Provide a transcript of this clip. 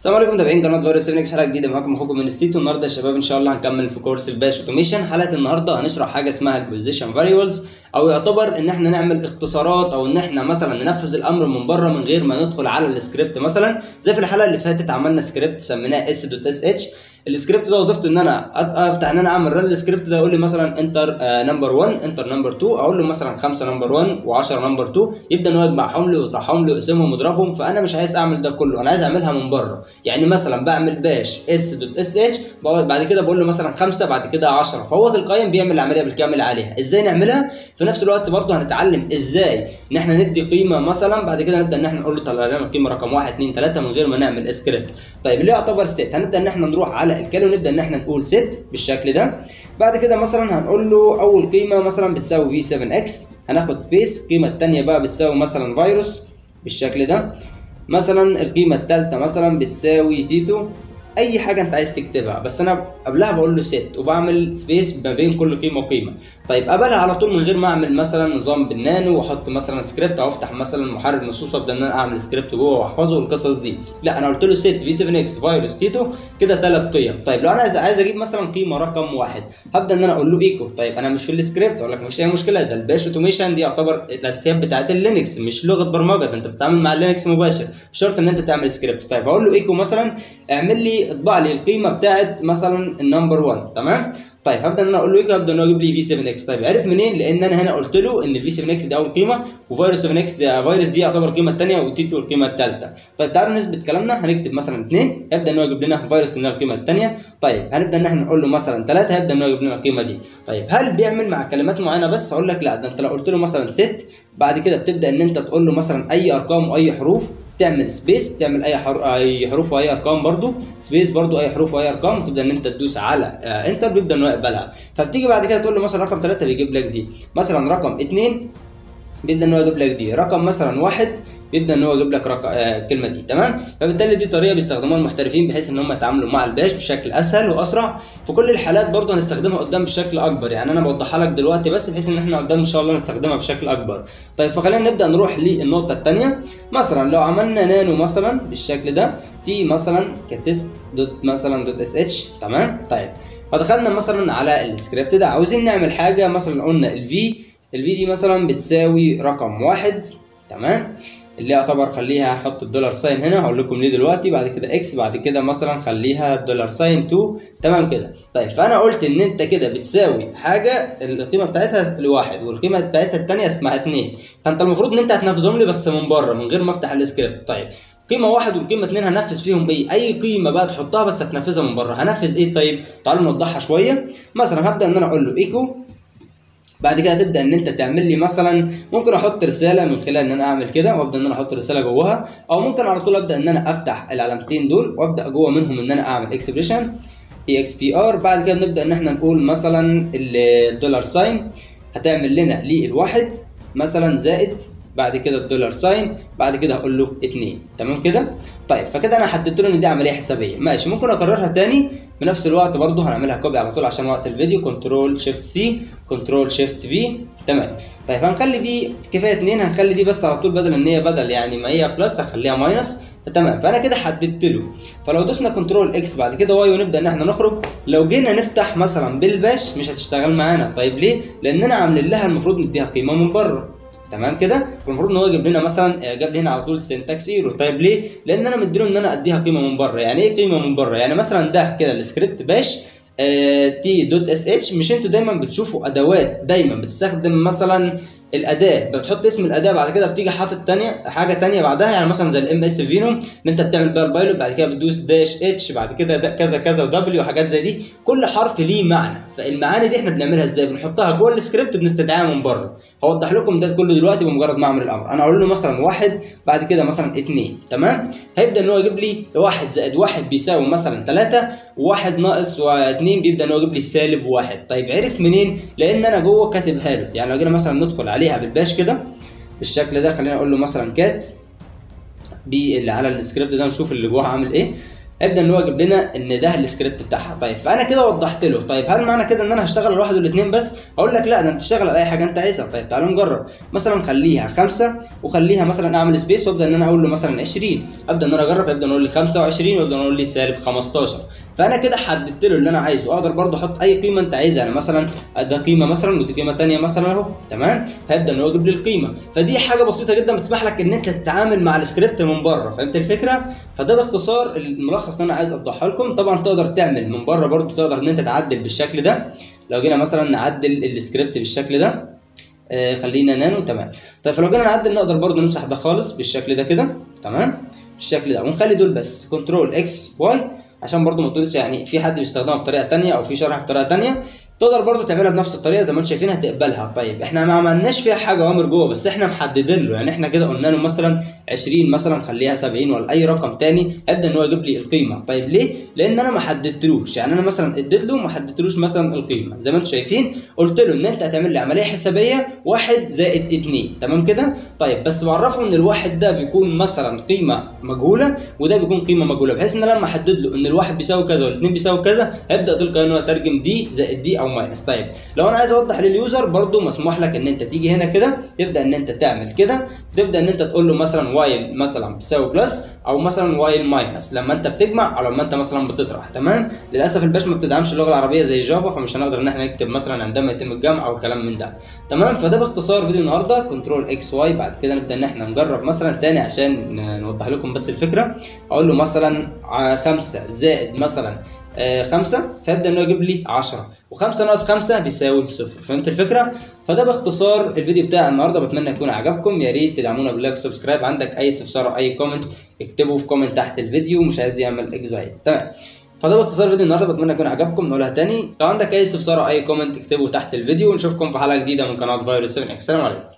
السلام عليكم متابعين قناه فيروس 7 حلقه جديده معاكم اخوكم من السيتو النهارده يا شباب ان شاء الله هنكمل في كورس الباش اوتوميشن حلقه النهارده هنشرح حاجه اسمها البوزيشن فاريبلز او يعتبر ان احنا نعمل اختصارات او ان احنا مثلا ننفذ الامر من بره من غير ما ندخل على السكريبت مثلا زي في الحلقه اللي فاتت عملنا سكريبت سميناه اس دوت اس اتش السكريبت ده وظيفته ان انا افتح ان انا اعمل رن السكريبت ده يقول لي مثلا انتر نمبر 1 انتر نمبر 2 اقول له مثلا 5 نمبر 1 و10 نمبر 2 يبدا ان هو يجمعهم لي ويطرحهم لي ويقسمهم ويضربهم فانا مش عايز اعمل ده كله انا عايز اعملها من بره يعني مثلا بعمل باش اس دوت اس اتش بعد كده بقول له مثلا 5 بعد كده 10 فهو تلقائيا بيعمل العمليه بالكامل عليها ازاي نعملها في نفس الوقت برضه هنتعلم ازاي ان احنا ندي قيمه مثلا بعد كده نبدا ان احنا نقول له طلع لنا القيمه رقم 1 2 3 من غير ما نعمل سكريبت طيب اللي يعتبر ست هنبدا ان احنا نروح على الكالي ونبدا ان احنا نقول ست بالشكل ده بعد كده مثلا هنقول له اول قيمه مثلا بتساوي في 7 اكس هناخد سبيس القيمه الثانيه بقى بتساوي مثلا فيروس بالشكل ده مثلا القيمه الثالثه مثلا بتساوي تيتو اي حاجه انت عايز تكتبها بس انا قبلها بقول له ست وبعمل سبيس ما بين كل قيمه وقيمه طيب قبلها على طول من غير ما اعمل مثلا نظام بالنانو واحط مثلا سكريبت او افتح مثلا محرر نصوص وابدا ان انا اعمل سكريبت جوه واحفظه والقصص دي لا انا قلت له ست في 7 اكس فيروس تيتو كده ثلاث قيم طيب لو انا عايز عايز اجيب مثلا قيمه رقم واحد هبدا ان انا اقول له ايكو طيب انا مش في السكريبت اقول لك مش اي مشكله ده الباش اوتوميشن دي يعتبر الاساسيات بتاعت اللينكس مش لغه برمجه ده انت بتتعامل مع اللينكس مباشر مش شرط ان انت تعمل سكريبت طيب هقول له ايكو مثلا اعمل لي اطبع لي القيمه بتاعت مثلا النمبر 1 تمام طيب هبدا ان انا اقول له ايه هبدا ان هو يجيب لي في 7 اكس طيب عرف منين لان انا هنا قلت له ان الفي 7 اكس دي اول قيمه وفيروس 7 اكس ده فيروس دي يعتبر القيمه الثانيه وتيتو القيمه الثالثه طيب تعالوا نثبت كلامنا هنكتب مثلا 2 يبدا ان هو يجيب لنا فيروس لنا القيمه الثانيه طيب هنبدا ان احنا نقول له مثلا 3 هيبدا ان هو يجيب لنا القيمه دي طيب هل بيعمل مع كلمات معينه بس اقول لك لا ده انت لو قلت له مثلا ست بعد كده بتبدا ان انت تقول له مثلا اي ارقام واي حروف تعمل سبيس تعمل اي حر... اي حروف واي ارقام برضو سبيس برضو اي حروف واي ارقام تبدا ان انت تدوس على آه انتر بيبدا ان هو يقبلها فبتيجي بعد كده تقول له مثلا رقم 3 بيجيب لك دي مثلا رقم 2 بيبدا ان هو يجيب لك دي رقم مثلا واحد بيبدا ان هو يجيب لك رق... آه الكلمه دي تمام فبالتالي دي طريقه بيستخدموها المحترفين بحيث ان هم يتعاملوا مع الباش بشكل اسهل واسرع في كل الحالات برضه هنستخدمها قدام بشكل اكبر يعني انا بوضحها لك دلوقتي بس بحيث ان احنا قدام ان شاء الله نستخدمها بشكل اكبر طيب فخلينا نبدا نروح للنقطه الثانيه مثلا لو عملنا نانو مثلا بالشكل ده تي مثلا كتست دوت مثلا دوت اس اتش تمام طيب فدخلنا مثلا على السكريبت ده عاوزين نعمل حاجه مثلا قلنا الفي الفي دي مثلا بتساوي رقم واحد تمام اللي يعتبر خليها احط الدولار ساين هنا هقول لكم ليه دلوقتي بعد كده اكس بعد كده مثلا خليها دولار ساين 2 تمام كده طيب فانا قلت ان انت كده بتساوي حاجه القيمه بتاعتها لواحد والقيمه بتاعتها الثانيه اسمها 2 فانت المفروض ان انت هتنفذهم لي بس من بره من غير ما افتح السكريبت طيب قيمه واحد والقيمه اتنين هنفذ فيهم ايه؟ اي قيمه بقى تحطها بس هتنفذها من بره، هنفذ ايه طيب؟ تعالوا نوضحها شويه، مثلا هبدا ان انا اقول له ايكو بعد كده تبدا ان انت تعمل لي مثلا ممكن احط رساله من خلال ان انا اعمل كده وابدا ان انا احط رساله جواها او ممكن على طول ابدا ان انا افتح العلامتين دول وابدا جوه منهم ان انا اعمل اكسبريشن اي اكس بي ار بعد كده بنبدا ان احنا نقول مثلا الدولار ساين هتعمل لنا للواحد مثلا زائد بعد كده الدولار ساين بعد كده هقول له 2 تمام كده طيب فكده انا حددت له ان دي عمليه حسابيه ماشي ممكن اكررها تاني بنفس الوقت برضه هنعملها كوبي على طول عشان وقت الفيديو كنترول شيفت سي كنترول شيفت في تمام طيب هنخلي دي كفايه 2 هنخلي دي بس على طول بدل ان هي بدل يعني ما هي بلس هخليها ماينس فتمام فانا كده حددت له فلو دوسنا كنترول اكس بعد كده واي ونبدا ان احنا نخرج لو جينا نفتح مثلا بالباش مش هتشتغل معانا طيب ليه لاننا عاملين لها المفروض نديها قيمه من بره تمام كده المفروض ان هو يجيب لنا مثلا جاب لي هنا على طول سنتكس ايرو طيب ليه لان انا مديله ان انا اديها قيمه من بره يعني ايه قيمه من بره يعني مثلا ده كده السكريبت باش تي دوت اس اتش مش انتوا دايما بتشوفوا ادوات دايما بتستخدم مثلا الاداه بتحط اسم الاداه بعد كده بتيجي حاطط تانية حاجه تانية بعدها يعني مثلا زي الام اس فينوم ان انت بتعمل بقى البايلوت بعد كده بتدوس داش اتش بعد كده كذا كذا ودبليو وحاجات زي دي كل حرف ليه معنى فالمعاني دي احنا بنعملها ازاي بنحطها جوه السكريبت وبنستدعيها من بره هوضح لكم ده كله دلوقتي بمجرد ما اعمل الامر انا اقول له مثلا واحد بعد كده مثلا اثنين تمام هيبدا ان هو يجيب لي واحد زائد واحد بيساوي مثلا ثلاثة واحد ناقص واثنين بيبدا ان هو يجيب لي سالب واحد طيب عرف منين لان انا جوه كاتبها له يعني لو جينا مثلا ندخل عليها بالباش كده بالشكل ده خلينا اقول له مثلا كات باللي على السكريبت ده نشوف اللي جوه عامل ايه هيبدا ان هو يجيب لنا ان ده السكريبت بتاعها طيب فانا كده وضحت له طيب هل معنى كده ان انا هشتغل على واحد والاثنين بس اقول لك لا ده انت تشتغل على اي حاجه انت عايزها طيب تعالوا نجرب مثلا خليها خمسة وخليها مثلا اعمل سبيس وابدا ان انا اقول له مثلا 20 ابدا ان انا اجرب يبدا يقول لي 25 ويبدا يقول لي سالب 15 فانا كده حددت له اللي انا عايزه اقدر برضه احط اي قيمه انت عايزها يعني مثلا ده قيمه مثلا ودي قيمه ثانيه مثلا اهو تمام فيبدا ان هو يجيب لي القيمه فدي حاجه بسيطه جدا بتسمح لك ان انت تتعامل مع السكريبت من بره فهمت الفكره فده باختصار الملخص اللي انا عايز اوضحه لكم طبعا تقدر تعمل من بره برضه تقدر ان انت تعدل بالشكل ده لو جينا مثلا نعدل السكريبت بالشكل ده آه خلينا نانو تمام طيب فلو جينا نعدل نقدر برضه نمسح ده خالص بالشكل ده كده تمام بالشكل ده ونخلي دول بس كنترول اكس واي عشان برضو ما تقولش يعني في حد بيستخدمها بطريقه تانية او في شرح بطريقه تانية تقدر برضو تعملها بنفس الطريقه زي ما انتم شايفين هتقبلها طيب احنا ما عملناش فيها حاجه اوامر جوه بس احنا محددين له يعني احنا كده قلنا له مثلا 20 مثلا خليها 70 ولا اي رقم تاني هيبدا ان هو يجيب لي القيمه طيب ليه لان انا ما حددتلوش يعني انا مثلا اديت له ما حددتلوش مثلا القيمه زي ما انتم شايفين قلت له ان انت هتعمل لي عمليه حسابيه 1 زائد 2 تمام كده طيب بس بعرفه ان الواحد ده بيكون مثلا قيمه مجهوله وده بيكون قيمه مجهوله بحيث ان انا لما احدد له ان الواحد بيساوي كذا والاثنين بيساوي كذا هيبدا تلقائيا ان هو يترجم دي زائد دي او ماينس طيب لو انا عايز اوضح لليوزر برضو مسموح لك ان انت تيجي هنا كده تبدا ان انت تعمل كده تبدا ان انت تقول له مثلا وايل مثلا بتساوي بلس او مثلا وايل ماينس لما انت بتجمع او لما انت مثلا بتطرح تمام للاسف الباش ما بتدعمش اللغه العربيه زي جافا فمش هنقدر ان احنا نكتب مثلا عندما يتم الجمع او الكلام من ده تمام فده باختصار فيديو النهارده كنترول اكس واي بعد كده نبدا ان احنا نجرب مثلا تاني عشان نوضح لكم بس الفكره اقول له مثلا 5 زائد مثلا آه خمسة فيبدا انه يجيب لي 10 وخمسة ناقص خمسة بيساوي صفر فهمت الفكرة؟ فده باختصار الفيديو بتاع النهارده بتمنى يكون عجبكم يا ريت تدعمونا باللايك سبسكرايب عندك اي استفسار او اي كومنت اكتبه في كومنت تحت الفيديو مش عايز يعمل اكزايت تمام فده باختصار فيديو النهارده بتمنى يكون عجبكم نقولها تاني لو عندك اي استفسار او اي كومنت اكتبه تحت الفيديو ونشوفكم في حلقه جديده من قناه فيروس 7 السلام عليكم